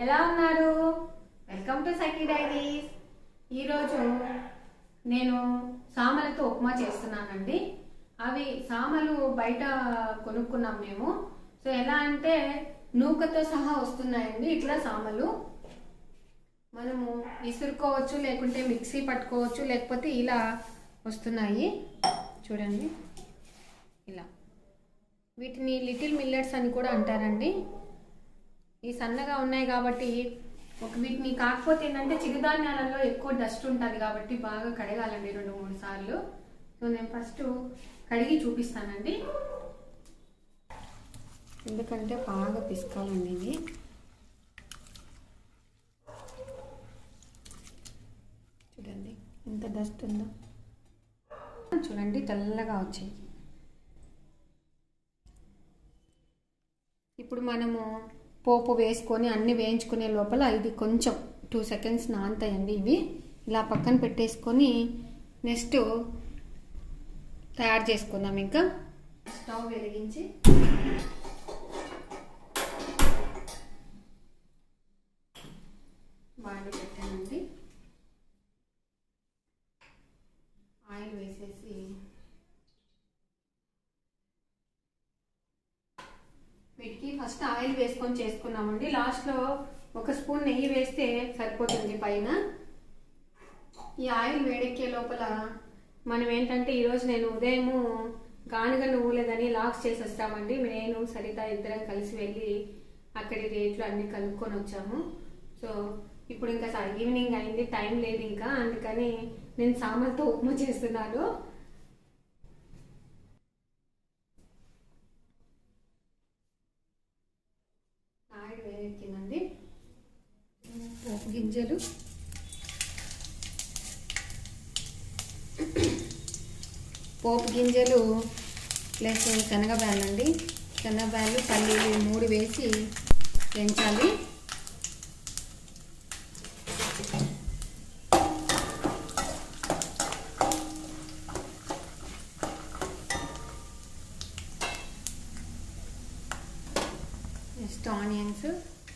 ఎలా ఉన్నారు welcome to Sakhi diaries ఈరోజు నేను సామలతో ఉప్మా చేస్తున్నానండి అవి సామలు బయట కొనుక్కున్నాం మేము సో ఎలా అంటే నూకతో సహా వస్తున్నాయండి ఇట్లా సామలు మనము ఇసురుకోవచ్చు లేకుంటే మిక్సీ పట్టుకోవచ్చు లేకపోతే ఇలా వస్తున్నాయి చూడండి ఇలా వీటిని లిటిల్ మిల్లెట్స్ అని కూడా అంటారండి ఈ సన్నగా ఉన్నాయి కాబట్టి ఒక వీటిని కాకపోతే ఏంటంటే చిరుధాన్యాలలో ఎక్కువ డస్ట్ ఉంటుంది కాబట్టి బాగా కడగాలండి రెండు మూడు సార్లు సో నేను ఫస్ట్ కడిగి చూపిస్తానండి ఎందుకంటే బాగా పిసుకాలండి ఇది చూడండి ఎంత డస్ట్ ఉందో చూడండి తెల్లగా వచ్చాయి ఇప్పుడు మనము పోపు వేసుకొని అన్ని వేయించుకునే లోపల ఇది కొంచెం టూ సెకండ్స్ నానతాయండి ఇవి ఇలా పక్కన పెట్టేసుకొని నెక్స్ట్ తయారు చేసుకుందాం ఇంకా స్టవ్ వెలిగించి బాండి పెట్టానండి ఆయిల్ వేసేసి వీటికి ఫస్ట్ ఆయిల్ వేసుకొని చేసుకున్నామండి లాస్ట్లో ఒక స్పూన్ నెయ్యి వేస్తే సరిపోతుంది పైన ఈ ఆయిల్ వేడెక్కే లోపల మనం ఏంటంటే ఈరోజు నేను ఉదయము గానుగ నువ్వులేదని లాక్స్ చేసి వస్తామండి నేను సరిత ఇద్దరం కలిసి వెళ్ళి అక్కడి రేట్లు అన్ని కనుక్కొని వచ్చాము సో ఇప్పుడు ఇంకా ఈవినింగ్ అయింది టైం లేదు ఇంకా అందుకని నేను సామర్తో ఉప్మా చేస్తున్నాను ఆయిల్ వేడెక్కిందండి పోపు గింజలు పోపు గింజలు ప్లస్ శనగబ్యాలు అండి శనగబ్యాలు పల్లీలు మూడు వేసి పెంచాలి నెక్స్ట్ ఆనియన్స్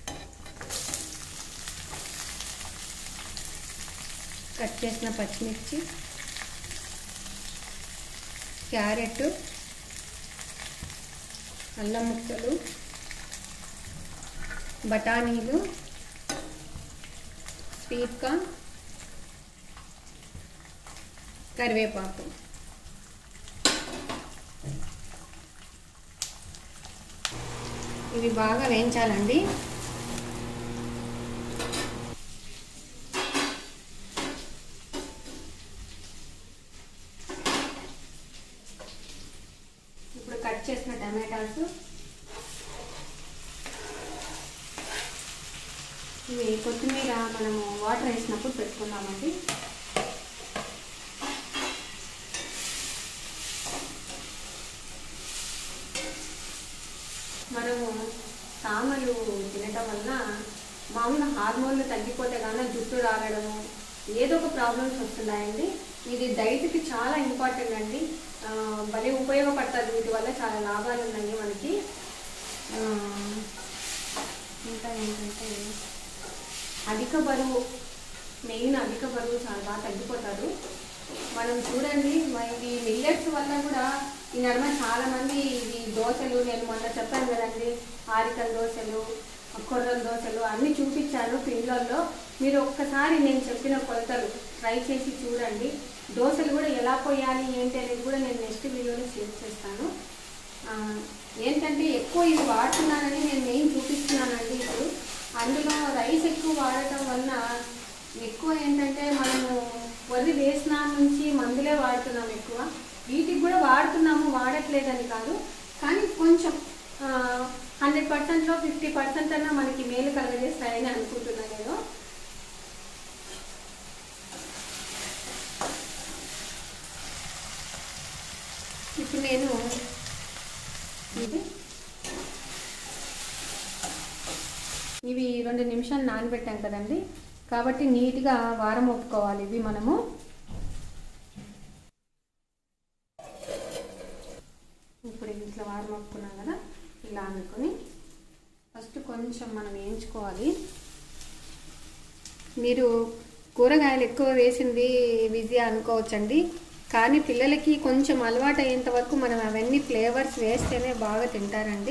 కట్ చేసిన పచ్చిమిర్చి క్యారెట్ అల్లం ముక్కలు బఠానీలు స్వీట్ కార్న్ కరివేపాకు ఇవి బాగా వేయించాలండి ఇప్పుడు కట్ చేసిన టమాటాస్ ఇవి కొత్తిమీర మనము వాటర్ వేసినప్పుడు పెట్టుకుందామండి మనము సామలు తినటం వల్ల మామూలు హార్మోన్లు తగ్గిపోతే కానీ జుట్టు రాలడము ఏదో ఒక ప్రాబ్లమ్స్ వస్తున్నాయండి ఇది డైట్కి చాలా ఇంపార్టెంట్ అండి ఆ, భలే ఉపయోగపడుతుంది వీటి వల్ల చాలా లాభాలు ఉన్నాయి మనకి ఆ, ఇంకా ఏంటంటే అధిక బరువు మెయిన్ అధిక బరువు చాలా బాగా తగ్గిపోతారు మనం చూడండి మరి ఈ మిల్లెట్స్ వల్ల కూడా ఈ నడుమ చాలా మంది ఇది దోశలు నేను మొన్న చెప్పాను కదండి ఆరికల దోశలు కొర్రల దోశలు అన్నీ చూపించాను పిండ్లల్లో మీరు ఒక్కసారి నేను చెప్పిన కొలతలు ట్రై చేసి చూడండి దోశలు కూడా ఎలా పోయాలి ఏంటి అనేది కూడా నేను నెక్స్ట్ వీడియోలో షేర్ చేస్తాను ఆ, ఏంటంటే ఎక్కువ ఇది వాడుతున్నానని నేను మెయిన్ చూపిస్తున్నానండి ఇప్పుడు అందులో రైస్ ఎక్కువ వాడటం వలన ఎక్కువ ఏంటంటే మనము వరి వేసిన నుంచి మందులే వాడుతున్నాం ఎక్కువ వీటికి కూడా వాడుతున్నాము వాడట్లేదని కాదు కానీ కొంచెం హండ్రెడ్ పర్సెంట్లో ఫిఫ్టీ పర్సెంట్ అన్నా మనకి మేలు కలగజేస్తాయని అనుకుంటున్నాను నేను ఇప్పుడు నేను ఇది ఇవి రెండు నిమిషాలు నానబెట్టాం కదండి కాబట్టి నీట్గా వారం ఒప్పుకోవాలి ఇవి మనము ఇప్పుడు ఇట్లా వారం ఒప్పుకున్నాం కదా ఇలా అనుకొని ఫస్ట్ కొంచెం మనం వేయించుకోవాలి మీరు కూరగాయలు ఎక్కువ వేసింది విజయ అనుకోవచ్చండి కానీ పిల్లలకి కొంచెం అలవాటు అయ్యేంత వరకు మనం అవన్నీ ఫ్లేవర్స్ వేస్తేనే బాగా తింటారండి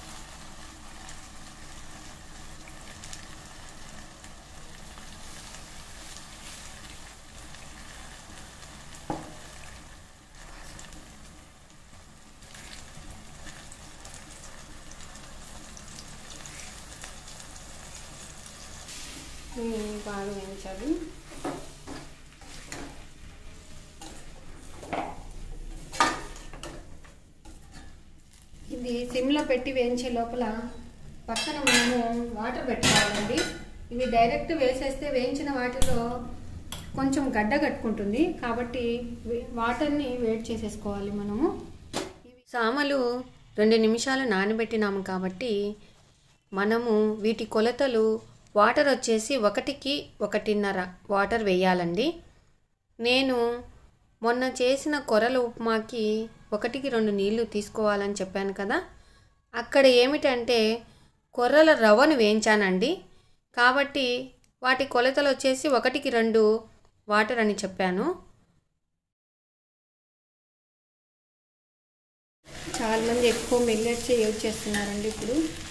ఇవి బాగా వేయించాలి ఇది సిమ్లో పెట్టి వేయించే లోపల పక్కన మనము వాటర్ పెట్టుకోవాలండి ఇవి డైరెక్ట్ వేసేస్తే వేయించిన వాటిలో కొంచెం గడ్డ కట్టుకుంటుంది కాబట్టి వే- వాటర్ని వేడి చేసేసుకోవాలి మనము సామలు రెండు నిమిషాలు నానబెట్టినాము కాబట్టి మనము వీటి కొలతలు వాటర్ వచ్చేసి ఒకటికి ఒకటిన్నర వాటర్ వేయాలండి నేను మొన్న చేసిన కొరల ఉప్మాకి ఒకటికి రెండు నీళ్లు తీసుకోవాలని చెప్పాను కదా అక్కడ ఏమిటంటే కొర్రల రవ్వను వేయించానండి కాబట్టి వాటి కొలతలు వచ్చేసి ఒకటికి రెండు వాటర్ అని చెప్పాను చాలామంది ఎక్కువ మిల్లెట్స్ యూజ్ చేస్తున్నారండి ఇప్పుడు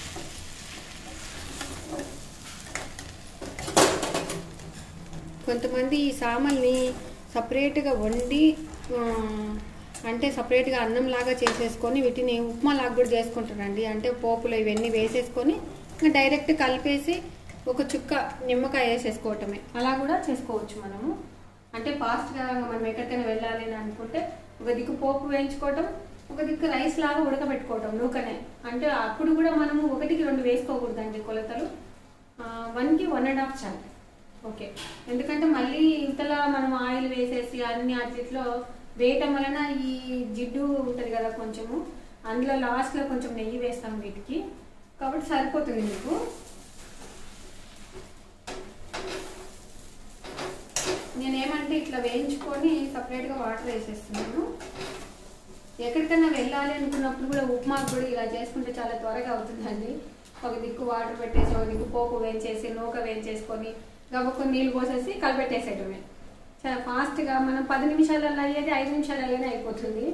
కొంతమంది ఈ సామల్ని సపరేట్గా వండి ఆ, అంటే సపరేట్గా అన్నం లాగా చేసేసుకొని వీటిని ఉప్మా లాగా కూడా చేసుకుంటారండి అంటే పోపులు ఇవన్నీ వేసేసుకొని ఇంకా డైరెక్ట్ కలిపేసి ఒక చుక్క నిమ్మకాయ వేసేసుకోవటమే అలా కూడా చేసుకోవచ్చు మనము అంటే ఫాస్ట్గా మనం ఎక్కడికైనా వెళ్ళాలి అని అనుకుంటే ఒక దిక్కు పోపు వేయించుకోవటం ఒక దిక్కు రైస్ లాగా ఉడకబెట్టుకోవటం నూకనే అంటే అప్పుడు కూడా మనము ఒకటికి రెండు వేసుకోకూడదండి కొలతలు వన్కి వన్ అండ్ హాఫ్ చాలు ఓకే ఎందుకంటే మళ్ళీ ఇంతల మనం ఆయిల్ వేసేసి అన్ని అట్లిట్లో వేయటం వలన ఈ జిడ్డు ఉంటుంది కదా కొంచెము అందులో లాస్ట్లో కొంచెం నెయ్యి వేస్తాం వీటికి కాబట్టి సరిపోతుంది మీకు నేనేమంటే ఇట్లా వేయించుకొని సపరేట్గా వాటర్ వేసేస్తున్నాను ఎక్కడికైనా వెళ్ళాలి అనుకున్నప్పుడు కూడా ఉప్మాకు కూడా ఇలా చేసుకుంటే చాలా త్వరగా అవుతుందండి ఒక దిక్కు వాటర్ పెట్టేసి ఒక దిక్కు పోపు వేయించేసి నూక వేయించేసుకొని గబక్కొని నీళ్ళు పోసేసి కలిపెట్టేసేయటమే చాలా ఫాస్ట్గా మనం పది నిమిషాలలో అయ్యేది ఐదు నిమిషాలలోనే అయిపోతుంది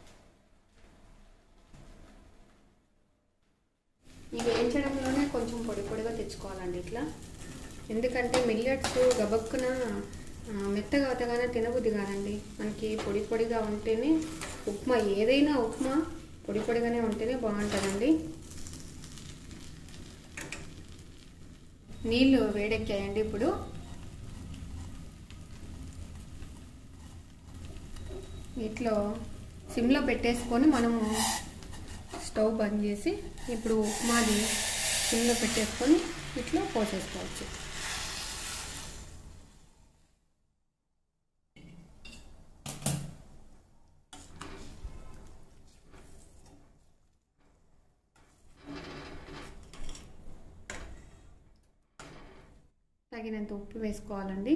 ఈ వేయించడంలోనే కొంచెం పొడి పొడిగా తెచ్చుకోవాలండి ఇట్లా ఎందుకంటే మిల్లెట్స్ గబక్కున ఆ, మెత్తగా అవుతగానే తినబుద్ధి కాదండి మనకి పొడి పొడిగా ఉంటేనే ఉప్మా ఏదైనా ఉప్మా పొడి పొడిగానే ఉంటేనే బాగుంటుందండి నీళ్ళు వేడెక్కాయండి ఇప్పుడు వీటిలో సిమ్లో పెట్టేసుకొని మనము స్టవ్ బంద్ చేసి ఇప్పుడు ఉప్మాది సిమ్లో పెట్టేసుకొని ఇట్లా పోసేసుకోవచ్చు తగినంత ఉప్పు వేసుకోవాలండి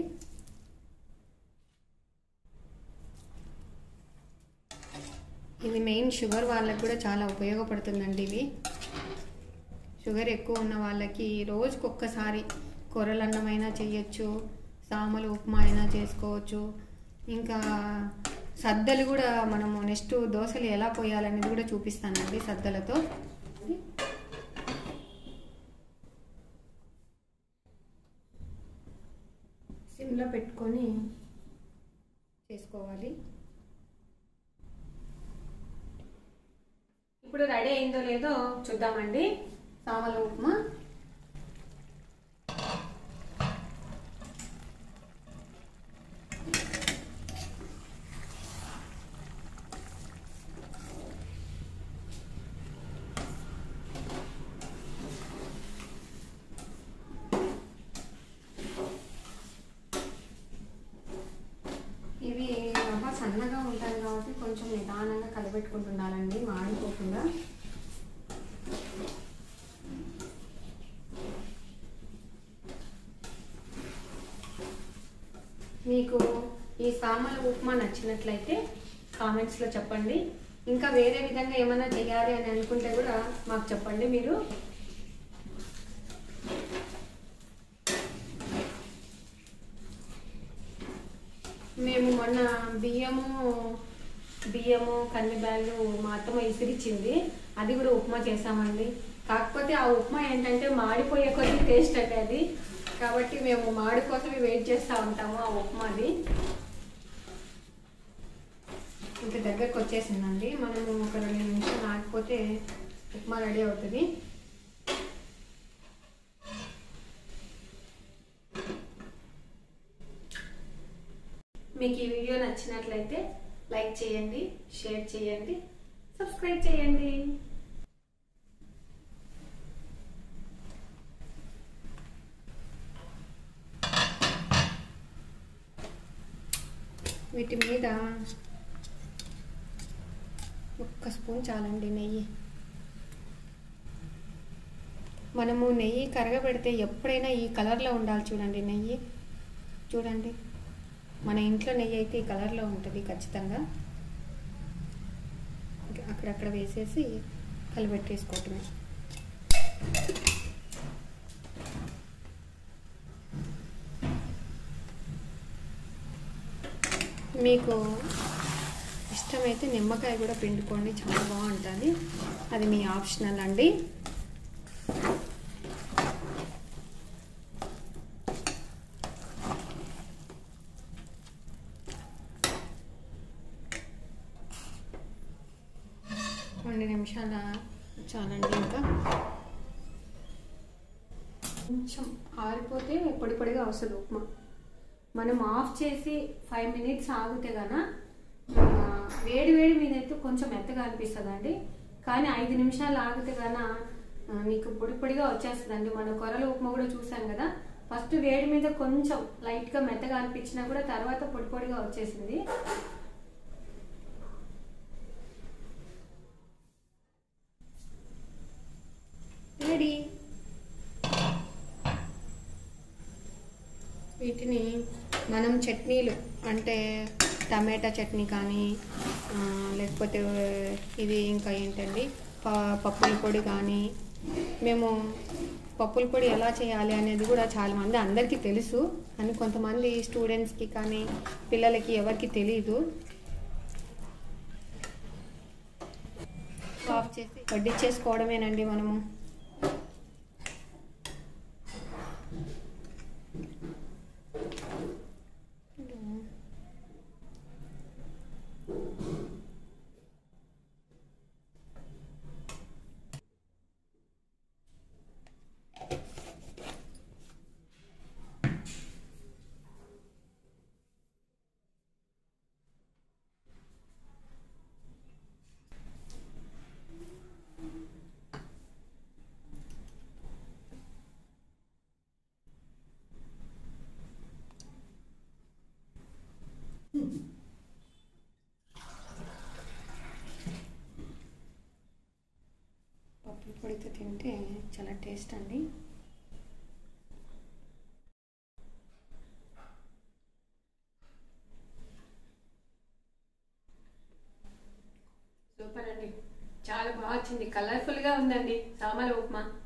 ఇది మెయిన్ షుగర్ వాళ్ళకి కూడా చాలా ఉపయోగపడుతుందండి ఇవి షుగర్ ఎక్కువ ఉన్న వాళ్ళకి రోజుకి ఒక్కసారి కొరలన్నమైనా చేయొచ్చు సామలు ఉప్మా అయినా చేసుకోవచ్చు ఇంకా సద్దలు కూడా మనము నెక్స్ట్ దోశలు ఎలా పోయాలనేది కూడా చూపిస్తానండి సద్దలతో సిమ్లో పెట్టుకొని చేసుకోవాలి ఇప్పుడు రెడీ అయిందో లేదో చూద్దామండి సామల ఉప్మా ఇవి రవ్వ సన్నగా ఉంటాయి కాబట్టి కొంచెం నిదానంగా కలబెట్టుకుంటుండాలండి మాడిపోకుండా మీకు ఈ సామల ఉప్మా నచ్చినట్లయితే కామెంట్స్లో చెప్పండి ఇంకా వేరే విధంగా ఏమైనా చేయాలి అని అనుకుంటే కూడా మాకు చెప్పండి మీరు మేము మొన్న బియ్యము బియ్యము కందిబ్యాళ్ళు మా అత్తమ్మ ఇసిరిచ్చింది అది కూడా ఉప్మా చేసామండి కాకపోతే ఆ ఉప్మా ఏంటంటే మాడిపోయే కొద్ది టేస్ట్ అంటే అది కాబట్టి మేము మాడి కోసమే వెయిట్ చేస్తూ ఉంటాము ఆ ఉప్మాది ఇంకా దగ్గరకు వచ్చేసిందండి మనము ఒక రెండు నిమిషాలు ఆగిపోతే ఉప్మా రెడీ అవుతుంది మీకు ఈ వీడియో నచ్చినట్లయితే లైక్ చేయండి షేర్ చేయండి సబ్స్క్రైబ్ చేయండి వీటి మీద ఒక్క స్పూన్ చాలండి నెయ్యి మనము నెయ్యి కరగబెడితే ఎప్పుడైనా ఈ కలర్లో ఉండాలి చూడండి నెయ్యి చూడండి మన ఇంట్లో నెయ్యి అయితే ఈ కలర్లో ఉంటుంది ఖచ్చితంగా ఇంకా అక్కడక్కడ వేసేసి కలిపెట్టేసుకోవటమే మీకు ఇష్టమైతే నిమ్మకాయ కూడా పిండుకోండి చాలా బాగుంటుంది అది మీ ఆప్షనల్ అండి రెండు నిమిషాల చాలండి ఇంకా కొంచెం ఆరిపోతే పొడి పొడిగా వస్తుంది ఉప్మా మనం ఆఫ్ చేసి ఫైవ్ మినిట్స్ ఆగితే గాన ఆ, వేడి వేడి మీద అయితే కొంచెం మెత్తగా అనిపిస్తుందండి కానీ ఐదు నిమిషాలు ఆగితే గాన ఆ, మీకు పొడి పొడిగా వచ్చేస్తుందండి మన కొరల ఉప్మా కూడా చూసాం కదా ఫస్ట్ వేడి మీద కొంచెం లైట్గా మెత్తగా అనిపించినా కూడా తర్వాత పొడి పొడిగా వచ్చేసింది రెడీ వీటిని మనం చట్నీలు అంటే టమాటా చట్నీ కానీ ఆ, లేకపోతే ఇది ఇంకా ఏంటండి ప- పప్పుల పొడి కానీ మేము పప్పుల పొడి ఎలా చేయాలి అనేది కూడా చాలా మంది అందరికీ తెలుసు అని కొంతమంది స్టూడెంట్స్కి కానీ పిల్లలకి ఎవరికి తెలియదు ఆఫ్ చేసి వడ్డించేసుకోవడమేనండి మనము పప్పుల పొడితో తింటే చాలా టేస్ట్ అండి సూపర్ అండి చాలా బాగా వచ్చింది కలర్ఫుల్గా ఉందండి సామల ఉప్మా